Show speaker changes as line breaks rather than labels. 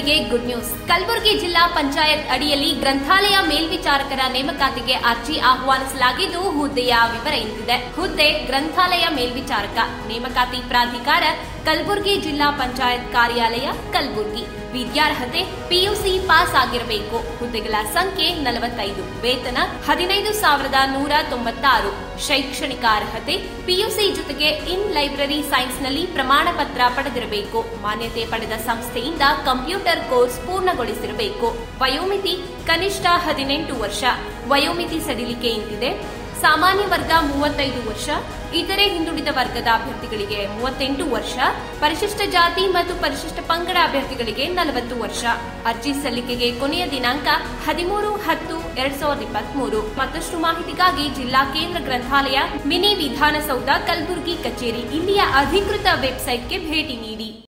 ವಿದ್ಯಾರ್ಥಿಗಳಿಗೆ good news Kalaburagi ಜಿಲ್ಲಾ ಪಂಚಾಯತ್ ಅಡಿಯಲ್ಲಿ ಗ್ರಂಥಾಲಯ ಮೇಲ್ವಿಚಾರಕರ ನೇಮಕಾತಿಗೆ ಅರ್ಜಿ ಆಹ್ವಾನಿಸಲಾಗಿದ್ದು ಹುದ್ದೆಯ ವಿವರ ಇಂತಿದೆ ಹುದ್ದೆ ಗ್ರಂಥಾಲಯ ಮೇಲ್ವಿಚಾರಕ ನೇಮಕಾತಿ ಪ್ರಾಧಿಕಾರ ಕಲಬುರಗಿ ಜಿಲ್ಲಾ ಪಂಚಾಯತ್ ಕಾರ್ಯಾಲಯ ಕಲಬುರಗಿ ವಿದ್ಯಾರ್ಹತೆ ಪಿಯುಸಿ ಪಾಸ್ ಆಗಿರಬೇಕು ಹುದ್ದೆಗಳ ಸಂಖ್ಯೆ ನಲವತ್ತೈದು ವೇತನ ಹದಿನೈದು ಸಾವಿರದ ನೂರ ತೊಂಬತ್ತಾರು ಶೈಕ್ಷಣಿಕ ಅರ್ಹತೆ ಪಿಯುಸಿ ಜೊತೆಗೆ ಇನ್ ಲೈಬ್ರರಿ ಸೈನ್ಸ್ನಲ್ಲಿ ಪ್ರಮಾಣ ಪತ್ರ ಪಡೆದಿರಬೇಕು ಮಾನ್ಯತೆ ಪಡೆದ ಸಂಸ್ಥೆಯಿಂದ ಕಂಪ್ಯೂಟರ್ ಕೋರ್ಸ್ ಪೂರ್ಣಗೊಳಿಸಿರಬೇಕು ವಯೋಮಿತಿ ಕನಿಷ್ಠ ಹದಿನೆಂಟು ವರ್ಷ ವಯೋಮಿತಿ ಸಡಿಲಿಕೆ ಇಂತಿದೆ ಸಾಮಾನ್ಯ ವರ್ಗ ಮೂವತ್ತೈದು ವರ್ಷ ಇತರೆ ಹಿಂದುಳಿದ ವರ್ಗದ ಅಭ್ಯರ್ಥಿಗಳಿಗೆ ಮೂವತ್ತೆಂಟು ವರ್ಷ ಪರಿಶಿಷ್ಟ ಜಾತಿ ಮತ್ತು ಪರಿಶಿಷ್ಟ ಪಂಗಡ ಅಭ್ಯರ್ಥಿಗಳಿಗೆ ನಲವತ್ತು ವರ್ಷ ಅರ್ಜಿ ಸಲ್ಲಿಕೆಗೆ ಕೊನೆಯ ದಿನಾಂಕ ಹದಿಮೂರು ಹತ್ತು ಎರಡ್ ಸಾವಿರದ ಇಪ್ಪತ್ಮೂರು ಮತ್ತಷ್ಟು ಮಾಹಿತಿಗಾಗಿ ಜಿಲ್ಲಾ ಕೇಂದ್ರ ಗ್ರಂಥಾಲಯ ಮಿನಿ ವಿಧಾನಸೌಧ ಕಲಬುರಗಿ ಕಚೇರಿ ಇಲ್ಲಿಯ ಅಧಿಕೃತ ವೆಬ್ಸೈಟ್ಗೆ ಭೇಟಿ ನೀಡಿ